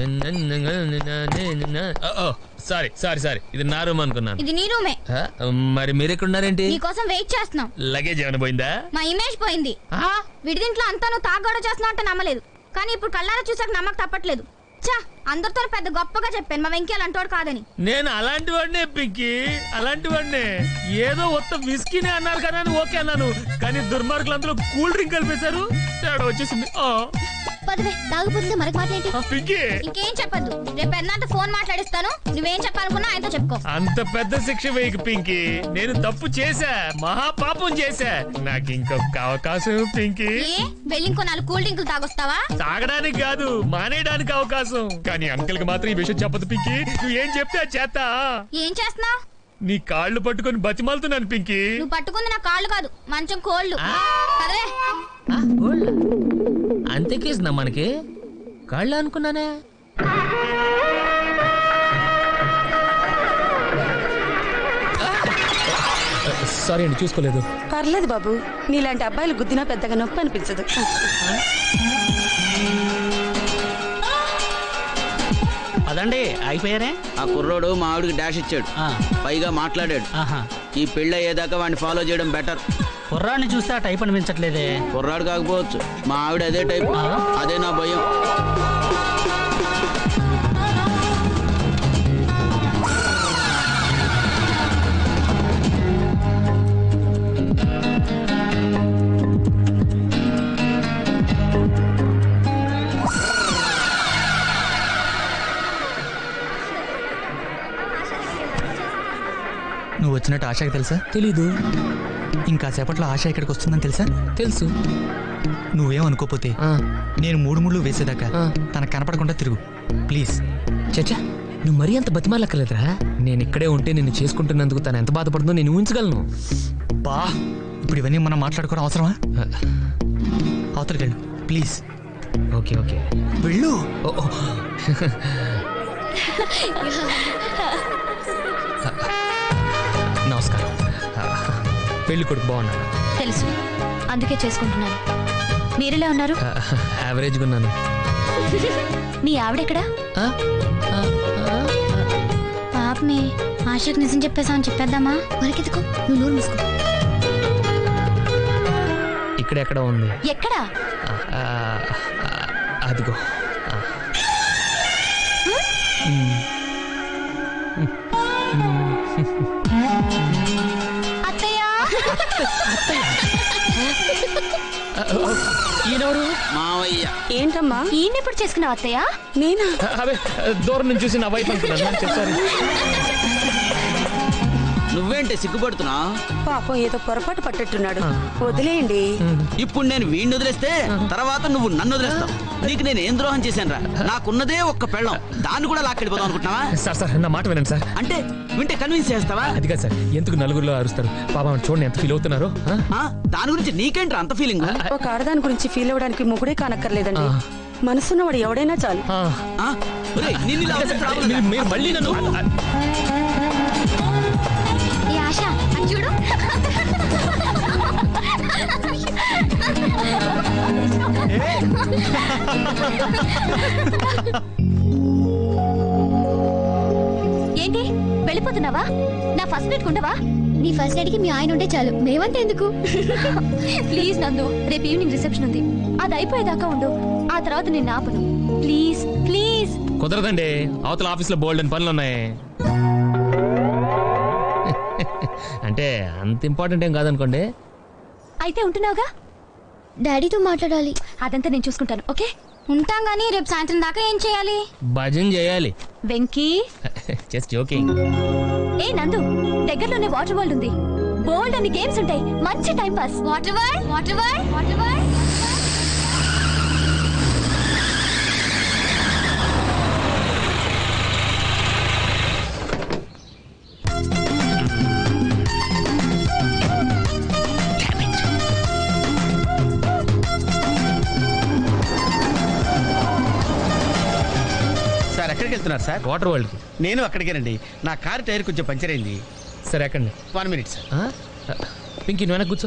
Sorry sorry sorry ఇది నా room అనుకున్నాను ఇది నీ రూమే ఆ, మరి మీరు ఎక్కడ ఉన్నారేంటి నీకోసం వెయిట్ చేస్తున్నాం లగేజ్ ఏమైనా పోయిందా మా ఇమేజ్ పోయింది విడిదింట్లో అంతా నువ్వు తాగడ చేస్తున్నావు అంటే నమ్మలేదు కానీ ఇప్పుడు కళ్ళారా చూసాక నమ్మక తప్పట్లేదు చా అందరితో పెద్ద గొప్పగా చెప్పాను మా వెంకీ అంటోడు కాదని నేను అలాంటి వాడినే పింకి అలాంటి వాడినే ఏదో ఒత్త విస్కీనే అన్నారు కదా అని ఓకే అన్నాను కానీ దుర్మార్గులు అందులో కూల్ డ్రింక్ కలిపేశారు తేడా వచ్చేసింది ఆ, పదవే తాగుపోతుంది మనకి మాట్లాడి ఆ, పింకి ఇంకేం చెప్పద్దు రేపు పెద్దంత ఫోన్ మాట్లాడిస్తాను నువ్వేం చెప్పాలనుకున్నా ఆయనతో చెప్పుకో అంత పెద్ద శిక్ష వేయకు పింకి నేను తప్పు చేశా మహా పాపం చేశా నాకు ఇంకొక అవకాశం పింకి ఏ వెళ్ళి ఇంకో నాలుగు కూల్ డ్రింకులు తాగొస్తావా తాగడానికి కాదు మానేయడానికి అవకాశం కానీ అంకుల్ కి మాత్రం ఈ విషయం చెప్పదు పింకి నువ్వు ఏం చెప్తే అది చేస్తా ఏం చేస్తున్నావు నీ కాళ్ళు పట్టుకొని బతిమాలుతున్నాను పింకి నువ్వు పట్టుకుంది నా కాళ్ళు కాదు మంచం కోళ్ళు పదవే అంతేకేసిందా మనకి కాళ్ళు అనుకున్నానే సారీ అండి చూసుకోలేదు పర్లేదు బాబు నీలాంటి అబ్బాయిలు గుద్దినా పెద్దగా నొప్పి అనిపించదు అదండి అయిపోయారే ఆ కుర్రోడు మా ఆవిడకి డాష్ ఇచ్చాడు ఆ, పైగా మాట్లాడాడు ఆహా ఈ పెళ్ళి అయ్యేదాకా వాడిని ఫాలో చేయడం బెటర్ కుర్రాన్ని చూస్తే ఆ టైప్ అనిపించట్లేదే కుర్రాడు కాకపోవచ్చు మా ఆవిడ అదే టైప్ అదే నా భయం నువ్వు వచ్చినట్టు ఆశకి తెలుసా తెలీదు ఇంకా సేపట్లో ఆశ ఇక్కడికి వస్తుందని తెలుసా తెలుసు నువ్వేమనుకోపోతే ఆ, నేను మూడు ముళ్ళు వేసేదాకా ఆ. తనకు కనపడకుండా తిరుగు ప్లీజ్ చచ్చా నువ్వు మరీ అంత బతిమాలక్కర్లేదురా నేను ఇక్కడే ఉంటే నిన్ను చేసుకుంటున్నందుకు తను ఎంత బాధపడుతుందో నేను ఊహించగలను బా ఇప్పుడు ఇవన్నీ మనం మాట్లాడుకోవడం అవసరమా అవతలికి వెళ్ళు ప్లీజ్ ఓకే ఓకే వెళ్ళు ఓ, ఓ. నమస్కారం పెళ్లి కొడుకు బాగున్నాను తెలుసు అందుకే చేసుకుంటున్నాను మీరెలా ఉన్నారు యావరేజ్గా ఉన్నాను మీ ఆవిడెక్కడా ఆ? ఆ, ఆ, పాపమే ఆశకు నిజం చెప్పేసామని చెప్పేద్దామా మరికెందుకో నువ్వు నోరు మూసుకో ఇక్కడ ఎక్కడ ఉంది ఎక్కడా ఆ, ఆ, అదిగో ఆ. అత్తయ్య ఈయనెవరు మావయ్య ఏంటమ్మా ఈయన ఎప్పుడు చేసుకున్నావు అత్తయ్య నేనా అవే దూరం నుంచి చూసి నా వైపు అనుకున్నాను చెప్పారు నువ్వేంటి సిగ్గుపడుతున్నా పాపం ఏదో పొరపాటు పట్టట్టున్నాడు వదిలేయండి ఇప్పుడు నేను వీడిని వదిలేస్తే తర్వాత నువ్వు నన్ను వదిలేస్తావు నీకు నేను ఏం ద్రోహం చేశాను రా నాకున్నదే ఒక్క పెళ్ళం దాన్ని కూడా లాక్కెళ్ళిపోదాం అనుకుంటున్నావా సార్ సార్ నా మాట వినండి సార్ అంటే వింటే కన్విన్స్ చేస్తావా అది కాదు సార్ ఎందుకు నలుగురిలో అరుస్తారు పాపం చూడండి ఎంత ఫీల్ అవుతున్నారో ఆ? ఆ, దాని గురించి నీకేంట్రా అంత ఫీలింగ్ ఒక ఆడదాని గురించి ఫీల్ అవ్వడానికి మొగుడే కానక్కర్లేదండి మనసున్నవాడు ఎవడైనా చాలు ఆ. నిన్ను ఇలా వదిలేసి రావాలా? మీరు- మీరు మళ్ళీ నన్ను ఈ ఆశ అది చూడు ఏంటి వెళ్ళిపోతున్నావా నా ఫస్ట్ నైట్ ఉండవా నీ ఫస్ట్ నైట్ కి మీ ఆయన ఉంటే చాలు మేమంటే ఎందుకు ప్లీజ్ నందు రేపు ఈవినింగ్ రిసెప్షన్ ఉంది అది అయిపోయేదాకా ఉండు ఆ తర్వాత నేను ఆపను ప్లీజ్ ప్లీజ్ కుదరదండి అవతల ఆఫీస్లో బోల్డ్ అని పనులు ఉన్నాయి అంటే అంత ఇంపార్టెంట్ ఏం కాదనుకోండి అయితే ఉంటున్నావుగా డాడీతో మాట్లాడాలి అదంతా నేను చూసుకుంటాను ఓకే ఉంటాం గానీ రేపు సాయంత్రం దాకా ఏం చేయాలి భజన చేయాలి వెంకీ జస్ట్ జోకింగ్ ఏ నందు దగ్గరలోనే వాటర్ వరల్డ్ ఉంది బోల్డ్ అని గేమ్స్ ఉంటాయి మంచి time pass water world water world water world sir ఎక్కడికి వెళ్తున్నారు సార్ వాటర్ వరల్డ్కి నేను అక్కడికేనండి నా కార్ టైర్ కొంచెం పంచర్ అయింది సరే ఎక్కండి వన్ మినిట్ సార్ ఆ? పింకీ నువ్వు వెనక్కి కూర్చో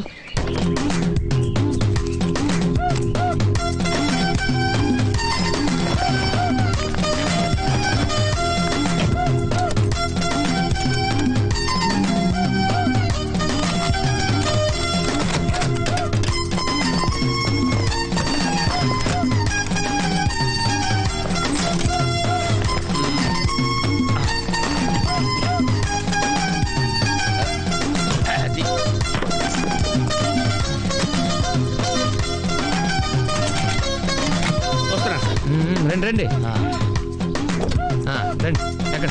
ఆ, రండి ఎక్కడ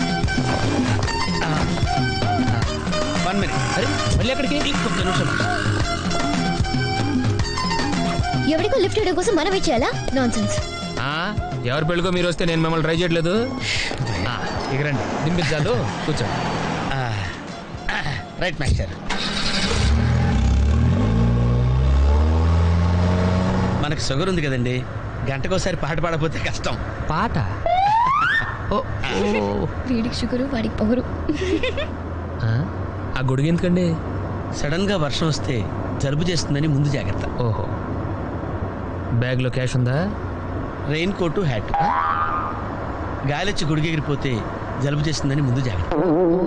వన్ మినిట్ అరే మళ్ళీ ఎక్కడికి ఒక్క నిమిషం ఎవరికో లిఫ్ట్ చేయడం కోసం మనం ఇచ్చేయాలా నాన్ సెన్స్ ఆ, ఎవరి పెళ్ళికో మీరు వస్తే నేను మిమ్మల్ని ట్రై చేయట్లేదు ఆ, ఇక రండి దింపించాలు కూర్చో రైట్ మాస్టర్ మనకు షుగర్ ఉంది కదండి గంటకోసారి పాట పాడకపోతే కష్టం పాట ఓ ఓ. వీడికి షుగరు వాడికి పొగరు ఆ, ఆ గొడుగు ఎందుకండి సడన్ గా వర్షం వస్తే జలుబు చేస్తుందని ముందు జాగ్రత్త ఓహో బ్యాగ్లో క్యాష్ ఉందా రెయిన్ కోటు హ్యాట్ గాలిచ్చి గుడిగెగిరిపోతే జలుబు చేస్తుందని ముందు జాగ్రత్త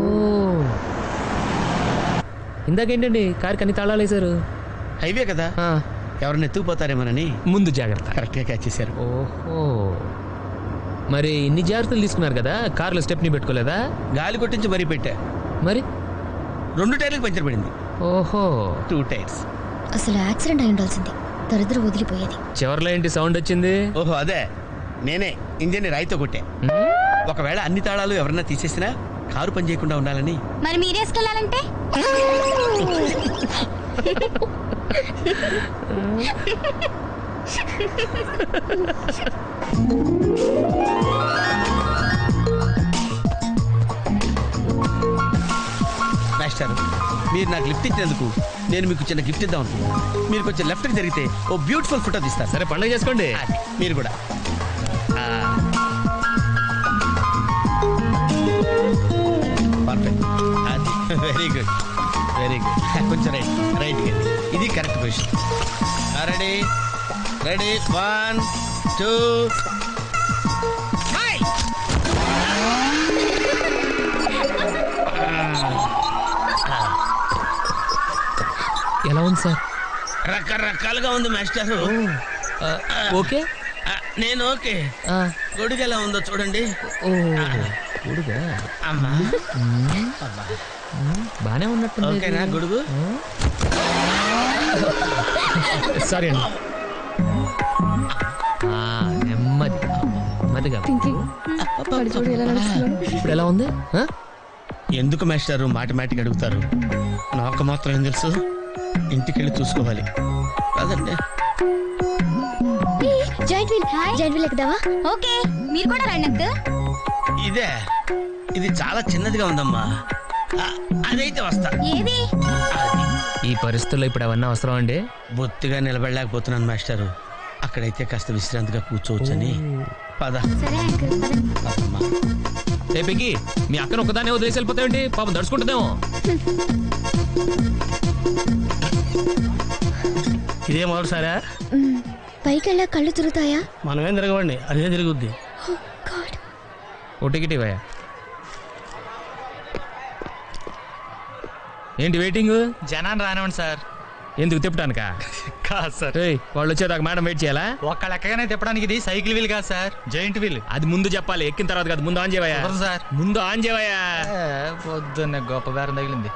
ఇందాకేంటండి కారుకి అన్ని తాళాలు వేశారు హైవే కదా ఆ, ఎవరిని ఎత్తుకుపోతారేమోనని ముందు జాగ్రత్త కరెక్ట్గా క్యాచ్ చేశారు ఓహో మరి ఇన్ని జాగ్రత్తలు తీసుకున్నారు కదా కారులో స్టెప్ని పెట్టుకోలేదా గాలి కొట్టించి మరీ పెట్టా మరి రెండు టైర్లకు పంచర్ పడింది ఓహో టూ టైర్స్ అసలు యాక్సిడెంట్ అయి ఉండాల్సింది దరిద్రం వదిలిపోయేది చివర్లో ఏంటి సౌండ్ వచ్చింది ఓహో అదే నేనే ఇంజన్ని రాయితో కొట్టా ఉమ్, ఒకవేళ అన్ని తాళాలు ఎవరన్నా తీసేసినా కారు పని చేయకుండా ఉండాలని మరి మీరేసుకెళ్ళాలంటే మాస్టర్ మీరు నాకు లిఫ్ట్ ఇచ్చినందుకు నేను మీకు చిన్న గిఫ్ట్ ఇద్దాం అనుకున్నాను మీరు కొంచెం లెఫ్ట్కి జరిగితే ఓ బ్యూటిఫుల్ ఫోటో తీస్తారు సరే పండగ చేసుకోండి అది, మీరు కూడా పర్ఫెక్ట్ అది వెరీ గుడ్ వెరీ గుడ్ కొంచెం రైట్ రైట్ ఇది correct position ready ready one two ఎలా ఉంది సార్ రకరకాలుగా ఉంది మాస్టారు ఆ, ఓకే ఆ, నేను ఓకే ఆ, గొడుగు ఎలా ఉందో చూడండి ఓ గొడుగా అమ్మా బానే ఉన్నట్టుంది ఓకేనా గొడుగు సారీ అండి ఆ, నెమ్మది నెమ్మదిగా ఇప్పుడు ఎలా ఉంది ఆ? ఎందుకు మాస్టారు మాటిమాటికి అడుగుతారు నాకు మాత్రం ఏం తెలుసు ఇంటికి వెళ్ళి చూసుకోవాలి కాదండి జాయింట్ వీల్ జాయింట్ వీల్ ఎక్కుదావా ఓకే మీరు కూడా రండి అంకుల్ ఇదే ఇది చాలా చిన్నదిగా ఉందమ్మా ఆ, అదైతే వస్తా ఏది అది. ఈ పరిస్థితుల్లో ఇప్పుడు అవన్నీ అవసరం అండి బొత్తిగా నిలబడలేకపోతున్నాను మాస్టారు అక్కడైతే కాస్త విశ్రాంతిగా కూర్చోవచ్చని పద సరే అంకుల్ పదమ్మా. ఏ పెగ్గి మీ అక్కను ఒకదానే వదిలేసి వెళ్ళిపోతాయండి పాపం దడుచుకుంటుందేమో ఇదే మొదటిసారా పైకి వెళ్ళా కళ్ళు తిరుగుతాయా మనమేం తిరగవండి అదే తిరుగుద్ది గాడ్ ఓ టికెట్ ఇవ్వయా ఏంటి వెయిటింగ్ జనాన్ని రానివ్వండి సార్ ఎందుకు తిప్పటానికా కాదు సార్ ఏయ్, వాళ్ళు వచ్చేదాకా మేడం వెయిట్ చేయాలా ఒక్క లెక్కగానే తిప్పడానికి ఇది సైకిల్ వీల్ కాదు సార్ జాయింట్ వీల్ అది ముందు చెప్పాలి ఎక్కిన తర్వాత కాదు ముందు ఆన్ చేయవయ్యా కుదరదు సార్ ముందు ఆన్ చేయవయ్యా ఏ, పొద్దున్నే గొప్ప బేరం తగిలింది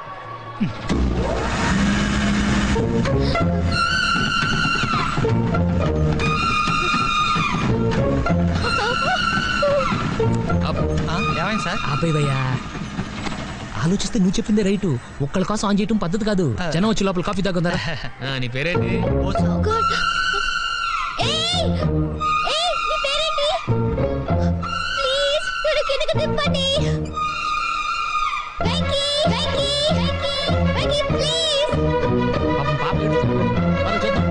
అప్. ఆ, ఏమైంది సార్ ఆపేవయ్యా ఆలోచిస్తే నువ్వు చెప్పిందే రైటు ఒక్కళ్ళ కోసం ఆన్ చేయటం పద్ధతి కాదు జనం వచ్చి లోపల కాఫీ తాగుందా నీ పేరేంటి ఓ గాడ్ ఏయ్ ఏయ్ నీ పేరేంటి ప్లీజ్ నన్ను కిందకి తిప్పండి వెంకీ వెంకీ వెంకీ వెంకీ ప్లీజ్ పాపం పాప ఏడుస్తుంది. పద చూద్దాం.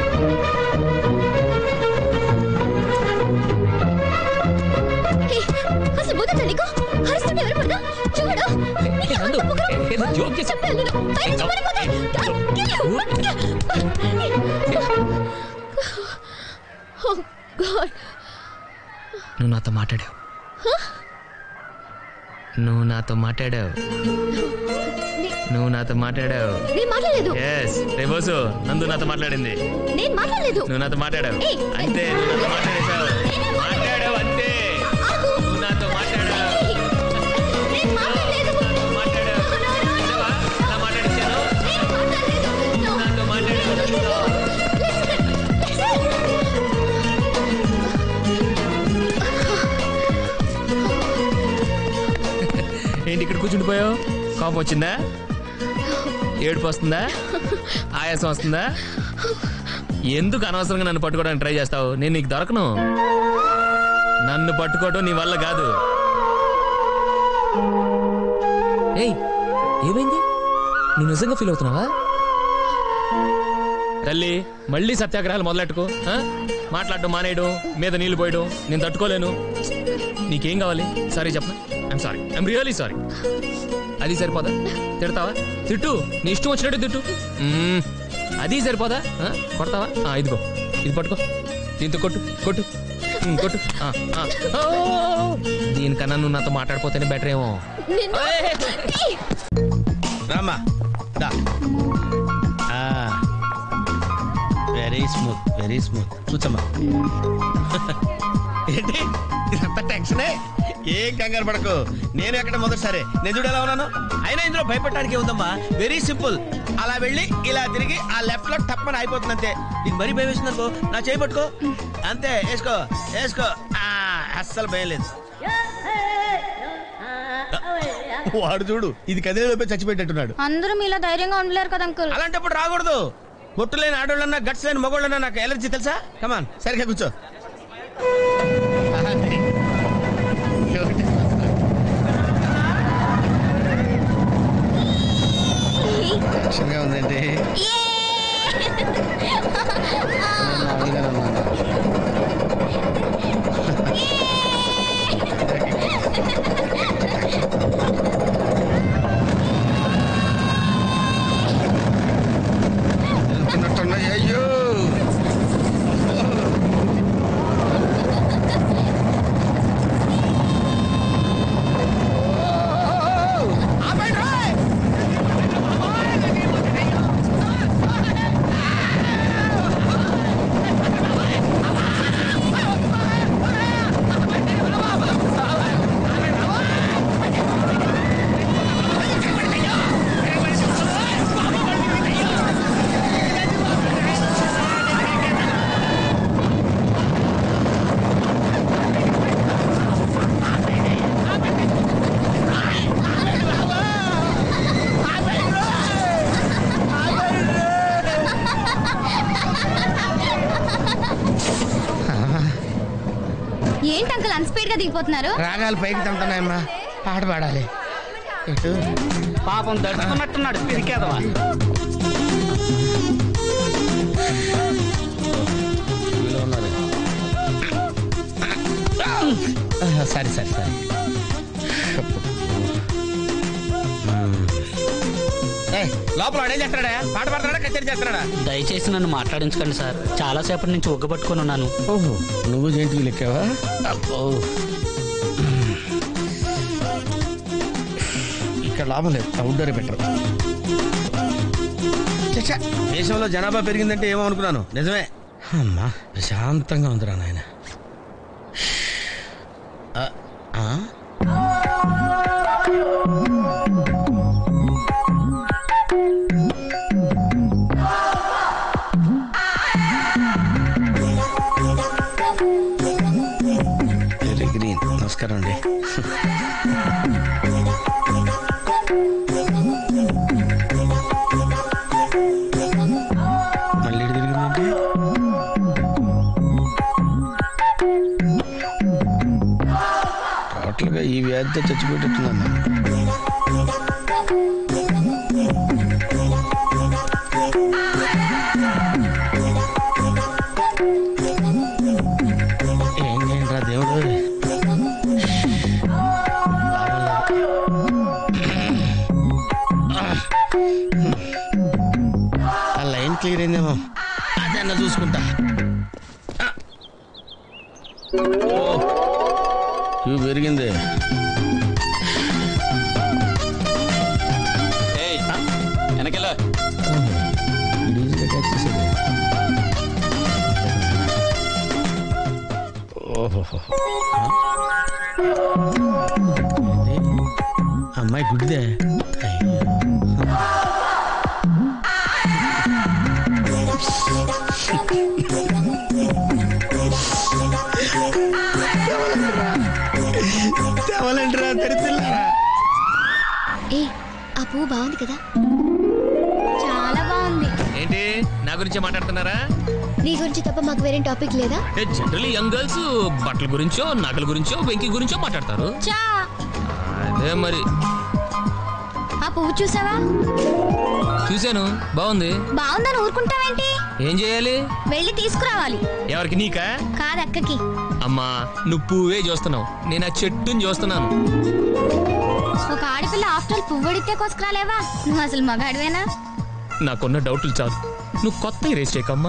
అసలు బుద్ధి నీకు హరిస్తుంటే ఎవరు పడదా చూడు ఏ, నందు, ఏ, ఏదో జోక్ చేసి- చెప్తాను నేను పైన ఏ, ఓ గాడ్ నువ్వు నాతో మాట్లాడావు నువ్వు నాతో మాట్లాడావు నువ్వు నాతో మాట్లాడావు నేను మాట్లాడలేదు ఎస్ రేబోసు నందు నాతో మాట్లాడింది నేను మాట్లాడలేదు నువ్వు నాతో మాట్లాడావు ఏయ్, అంతే నువ్వు నాతో మాట్లాడేశావు మాట్లాడావు అంతే ఆగు. నువ్వు నాతో మాట్లాడావు నేను మాట్లాడలేదు నాతో మాట్లాడావు విన్నావా? ఎలా మాట్లాడించాను నేను మాట్లాడలేదు నువ్వు నాతో మాట్లాడావు నందుతో. ఇక్కడ కూర్చుండిపోయావు కోపం వచ్చిందా ఏడుపు వస్తుందా ఆయాసం వస్తుందా ఎందుకు అనవసరంగా నన్ను పట్టుకోవడానికి ట్రై చేస్తావు నేను నీకు దొరకను నన్ను పట్టుకోవడం నీ వల్ల కాదు ఏయ్ ఏమైంది నువ్వు నిజంగా ఫీల్ అవుతున్నావా తల్లి మళ్ళీ సత్యాగ్రహాలు మొదలెట్టుకో ఆ? మాట్లాడడం మానేయడం మీద నీళ్లు పోయడం నేను తట్టుకోలేను నీకేం కావాలి సారీ చెప్పనా I'm sorry I'm really sorry అది సరిపోదా తిడతావా తిట్టు నీ ఇష్టం వచ్చినట్టు తిట్టు మ్మ్. అది సరిపోదా ఆ? కొడతావా ఆ, ఇదిగో ఇది పట్టుకో దీంతో కొట్టు కొట్టు మ్మ్, కొట్టు ఆ, ఆ. ఓ! దీనికన్నా నువ్వు నాతో మాట్లాడిపోతేనే బెటర్ ఏమో ఏయ్! రామ్మా దా వెరీ స్మూత్ వెరీ స్మూత్ కూర్చోమ్మా ఏంటి ఇదంతా టెన్షనే ఏం కంగారు పడకు నేను ఎక్కడ మొదటిసారి నేను చూడు ఎలా ఉన్నాను అయినా ఇందులో భయపడటానికి ఉందమ్మా వెరీ సింపుల్ అలా వెళ్ళి ఇలా తిరిగి ఆ లెఫ్ట్ లో టప్పని అయిపోతుంది అంతే నీకు మరీ భయం వేసింది అనుకో నా చేయి పట్టుకో అంతే వేసుకో వేసుకో ఆ, అస్సలు భయం లేదు వాడు చూడు ఇది కదిలే లోపే చచ్చిపెట్టేట్టున్నాడు అందరూ మీలా ధైర్యంగా ఉండలేరు కదా అంకుల్ అలాంటప్పుడు రాకూడదు బొట్టు లేని ఆడోళ్ళన్నా గట్స్ లేని మగోళ్ళన్నా నాకు ఎలర్జీ తెలుసా కమాన్ సరిగ్గా కూర్చో టెన్షన్గా ఉందండి నేను మామూలుగానే ఉన్నాను. వెళ్తున్నట్టున్నాయి, అయ్యో ఏంటి అంకుల్ అన్స్పీడ్ గా దిగిపోతున్నారు రాగాలు పైకి తంటున్నాయమ్మా పాట పాడాలి ఇటు పాపం దడుచుకున్నట్టున్నాడు పిరికేదవా వీళ్ళు ఉన్నారు. ఆ, సరే సరే సరే ఏయ్, లోపల వాడు ఏం చేస్తాడా పాట పాడతాడా కచేరీ చేస్తాడా దయచేసి నన్ను మాట్లాడించకండి సార్ చాలాసేపటి నుంచి ఉగ్గబట్టుకొని ఉన్నాను ఓహో నువ్వు జంతువు లెక్కావా అబ్బో ఇక్కడ లాభం లేదు అవుట్డోర్ బెటర్ చచ్చా, దేశంలో జనాభా పెరిగిందంటే ఏమో అనుకున్నాను నిజమే అమ్మా ప్రశాంతంగా ఉందిరా నాయన ఆ, ఆ? వెరీ గ్రీన్ నమస్కారం అండి మళ్ళీ ఇటు తిరిగిందండి టోటల్గా ఈ వ్యాధితో చచ్చిపోయేటట్టున్నాను ఏం చేయండి దేవుడు ఆ లైన్ క్లియర్ అయిందేమో అదన్న చూసుకుంటా ఓ, క్యూ పెరిగింది వెనకెళ్ళ ఈజీగా క్యాచ్ చేసేది ఓహో అమ్మాయి గుడిదే అయ్యో. తెవలంటరా తెరిచిల్లారా ఏ ఆ పువ్వు బాగుంది కదా చాలా బాగుంది ఏంటి నా గురించే మాట్లాడుతున్నారా నీ గురించి తప్ప మాకు వేరే టాపిక్ లేదా జనరల్లీ యంగ్ గర్ల్స్ బట్టల గురించో నగల గురించో వెంకి గురించో మాట్లాడతారు చా అదే మరి ఆ పువ్వు చూసావా చూశాను బాగుంది బాగుందని ఊరుకుంటావేంటి ఏం చేయాలి వెళ్ళి తీసుకురావాలి ఎవరికి నీకా కాదు అక్కకి అమ్మా నువ్వు పువ్వే చూస్తున్నావు నేను ఆ చెట్టుని చూస్తున్నాను ఒక ఆడపిల్ల ఆఫ్టర్ పువ్వు అడిగితే కోసుకురాలేవా నువ్వు అసలు మగాడివేనా నాకున్న డౌట్లు చాలు నువ్వు కొత్త రేస్ చేయకమ్మా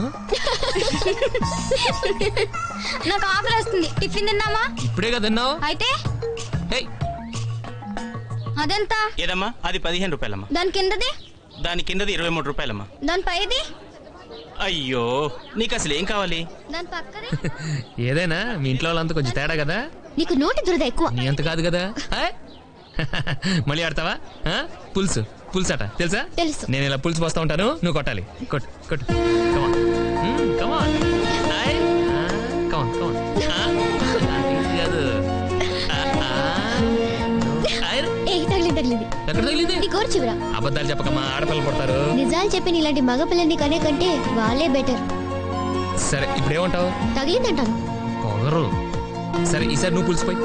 నాకు ఆకలి వస్తుంది టిఫిన్ తిన్నామా ఇప్పుడే కదా తిన్నావు అయితే హే అదెంత ఏదమ్మా అది పదిహేను రూపాయలమ్మా దాని కిందది దాని కిందది ఇరవై మూడు రూపాయలమ్మా దాని పైది అయ్యో నీకు అసలు ఏం కావాలి దాని పక్కది ఏదైనా మీ ఇంట్లో వాళ్ళంతా కొంచెం తేడా కదా నీకు నోటి దురద ఎక్కువ నీ అంత కాదు కదా హాయ్. మళ్ళీ ఆడతావా ఆ? పులుసు పులుసు అట తెలుసా తెలుసు. నేను ఇలా పులుసు పోస్తా ఉంటాను నువ్వు కొట్టాలి కొట్టు కొట్టు కమాన్ కమాన్ హాయ్ కమాన్ కమాన్ కాదు ఆ, ఆ. హాయ్. ఏ తగిలి తగిలింది ఎక్కడ తగిలింది నీ కోరి చివరా అబద్ధాలు చెప్పకమ్మా ఆడపిల్లలు పడతారు నిజాలు చెప్పిన ఇలాంటి మగపిల్లని కనే కంటే వాళ్ళే బెటర్ సరే ఇప్పుడు ఏమంటావు తగిలిందంటాను పొగరు సరే ఈసారి నువ్వు పులిసిపోయి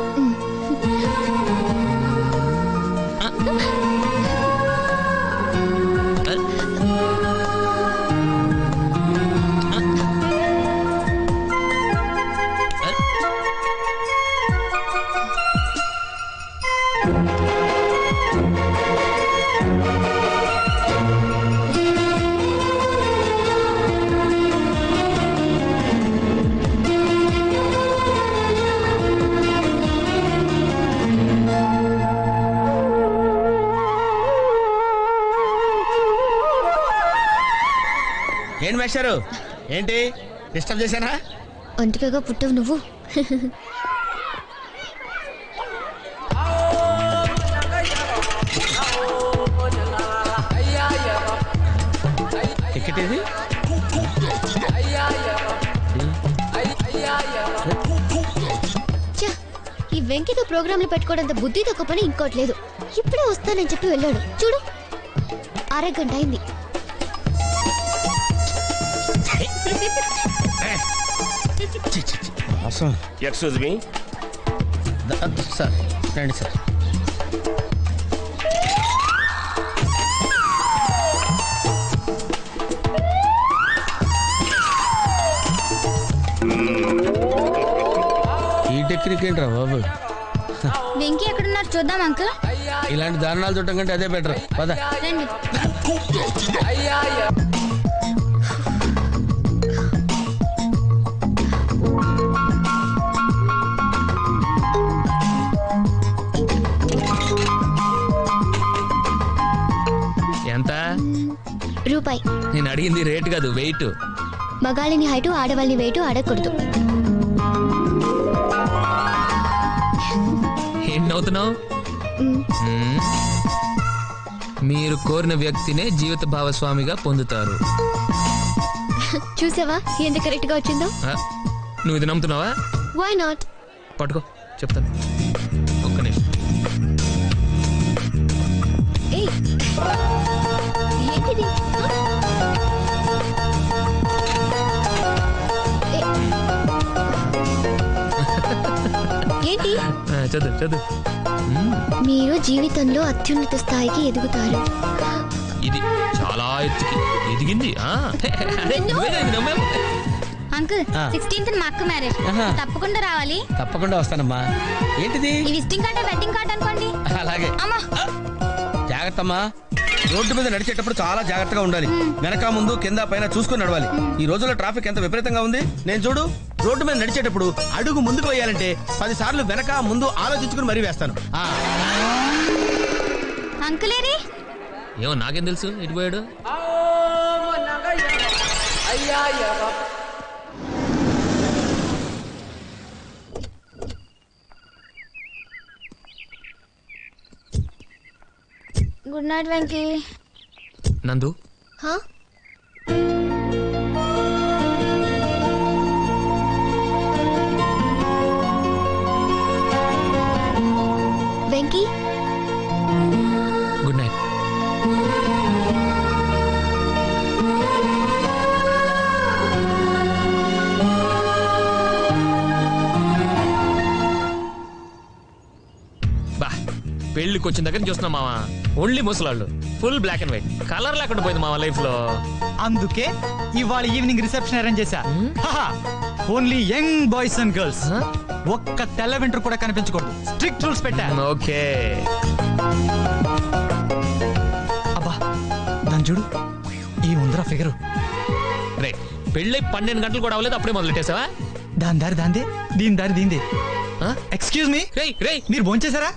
ఏంటి మేస్టారు ఏంటి డిస్టర్బ్ చేశానా ఒంటికగా పుట్టవు నువ్వు టికెట్ ఇది ఛ, ఈ వెంకితో ప్రోగ్రాంలు పెట్టుకోవడంత బుద్ధి తక్కువ పని ఇంకోటి లేదు ఇప్పుడే వస్తానని చెప్పి వెళ్ళాడు చూడు అరగంట అయింది అవసరం ఎక్స్క్యూజ్ మీ సార్ రండి సార్ ఈ టెక్నిక్ ఏంట్రా బాబు వెంకీ ఎక్కడున్నారు చూద్దాం అంకుల్ ఇలాంటి దారుణాలు చూడటం కంటే అదే బెటర్ పద రండి ఎంత రూపాయి నేను అడిగింది రేట్ కాదు వెయిట్ మగాళ్ళని హైటు ఆడవాళ్ళని వెయిటు అడగకూడదు ఏంటి నవ్వుతున్నావు మ్, మ్మ్. మీరు కోరిన వ్యక్తినే జీవిత భాగస్వామిగా పొందుతారు చూసావా ఎంత కరెక్ట్ గా వచ్చిందో ఆ, నువ్వు ఇది నమ్ముతున్నావా వై నాట్ పట్టుకో చెప్తాను ఒక్క నిమిషం ఏయ్ ఏంటిది ఆ? ఏ. ఏంటి ఆ, చదువు చదువు మ్మ్. మీరు జీవితంలో అత్యున్నత స్థాయికి ఎదుగుతారు ఇది చాలా ఎత్తుకి ఎదిగింది ఆ. అరే, నువ్వే కదా ఇది నమ్మావు. అంకుల్ ఆ. సిక్స్టీన్త్ మా అక్క మ్యారేజ్ ఆహా. తప్పకుండా రావాలి తప్పకుండా వస్తానమ్మా ఏంటిది ఈ విజిటింగ్ కార్డ్ వెడ్డింగ్ కార్డ్ అనుకోండి అలాగే అమ్మా జాగ్రత్త అమ్మా రోడ్డు మీద నడిచేటప్పుడు చాలా జాగ్రత్తగా ఉండాలి వెనక ముందు కింద పైన చూసుకుని నడవాలి ఈ రోజుల్లో ట్రాఫిక్ ఎంత విపరీతంగా ఉంది నేను చూడు రోడ్డు మీద నడిచేటప్పుడు అడుగు ముందుకు వేయాలంటే పది సార్లు వెనక ముందు ఆలోచించుకుని మరీ వేస్తాను ఆ, అంకుల్ ఏరి ఏమో నాకేం తెలుసు ఇటు పోయాడు గుడ్ నైట్ వెంకీ నందు హా వెంకీ గుడ్ బా పెళ్ళికి వచ్చిన దగ్గర నుంచి చూస్తున్నాం మావా ఓన్లీ ముసలాళ్ళు full black and white colour లేకుండా పోయింది మావా లైఫ్ లో అందుకే ఇవాళ ఈవినింగ్ రిసెప్షన్ అరేంజ్ చేశా only young boys and girls Huh? ఒక్క తెల్ల వెంట్రు కూడా కనిపించకూడదు స్ట్రిక్ట్ రూల్స్ పెట్టా ఓకే అబ్బా దాని చూడు ఈ ఉందరా ఫిగరు రైట్ పెళ్ళి పన్నెండు గంటలు కూడా అవ్వలేదు అప్పుడే మొదలెట్టేసావా దాని దారి దాందే దీని దారి దీందే ఆ? ఎక్స్క్యూజ్ మీ రేయ్ రేయ్ మీరు భోంచేశారా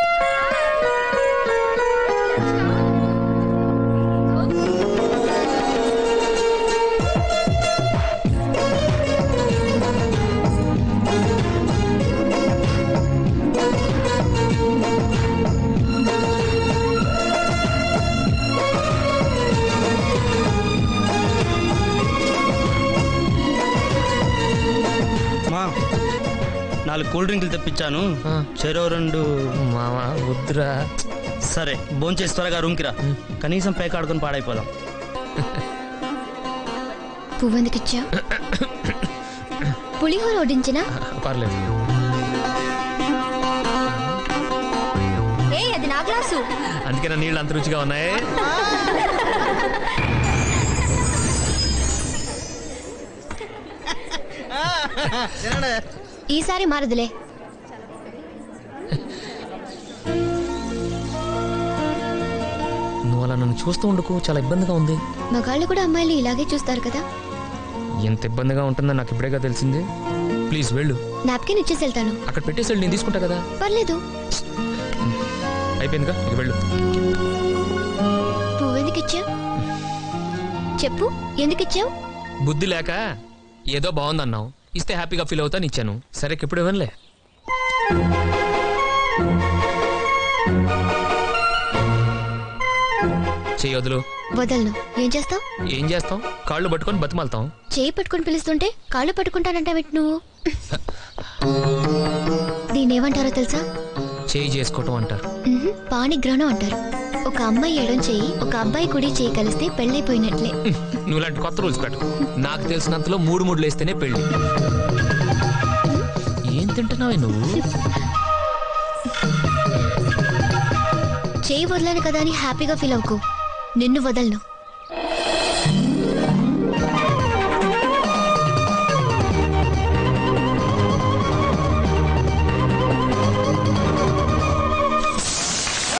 మా నాలుగు కూల్ డ్రింకులు తెప్పించాను ఆ. చెరో రెండు మావా వద్దురా సరే భోంచేసి త్వరగా రూమ్కి రా కనీసం పేక ఆడుకొని పాడైపోదాం పువ్వెందుకిచ్చా పులిహోర వడ్డించినా పర్లేదు ఏ అది నా గ్లాసు అందుకే నా నీళ్ళు అంత రుచిగా ఉన్నాయి ఈసారి మారదులే నువ్వు అలా నన్ను చూస్తూ ఉండకు చాలా ఇబ్బందిగా ఉంది మగాళ్ళు కూడా అమ్మాయిలు ఇలాగే చూస్తారు కదా ఎంత ఇబ్బందిగా ఉంటుందో నాకు ఇప్పుడేగా తెలిసింది ప్లీజ్ వెళ్ళు నాప్కిన్ ఇచ్చేసి వెళ్తాను అక్కడ పెట్టేసి వెళ్ళు, నేను తీసుకుంటా కదా పర్లేదు అయిపోయిందిగా ఇక వెళ్ళు పువ్వెందుకిచ్చా చెప్పు ఎందుకిచ్చావు బుద్ధి లేక ఏదో బాగుందన్నావు ఇస్తే హ్యాపీగా ఫీల్ అవుతాను ఇచ్చాను సరే ఇప్పుడు ఇవ్వనులే చెయ్యి వదులు వదలను ఏం చేస్తావు ఏం చేస్తాం కాళ్ళు పట్టుకొని బతిమాలతాం చేయి పట్టుకొని పిలుస్తుంటే కాళ్ళు పట్టుకుంటానంటావేంటి నువ్వు దీన్ని ఏమంటారో తెలుసా చేయి చేసుకోవటం అంటారు మ్హూ, పాణిగ్రహణం అంటారు ఒక అమ్మాయి ఎడం చేయి ఒక అబ్బాయి కుడి చేయి కలిస్తే పెళ్ళైపోయినట్లే నువ్వు ఇలాంటి కొత్త రూల్స్ పెట్టు నాకు తెలిసినంతలో మూడు మూడు వేస్తేనే పెళ్ళి ఏం తింటున్నావే నువ్వు చేయి వదలను కదా అని హ్యాపీగా ఫీల్ అవ్వకు నిన్ను వదలను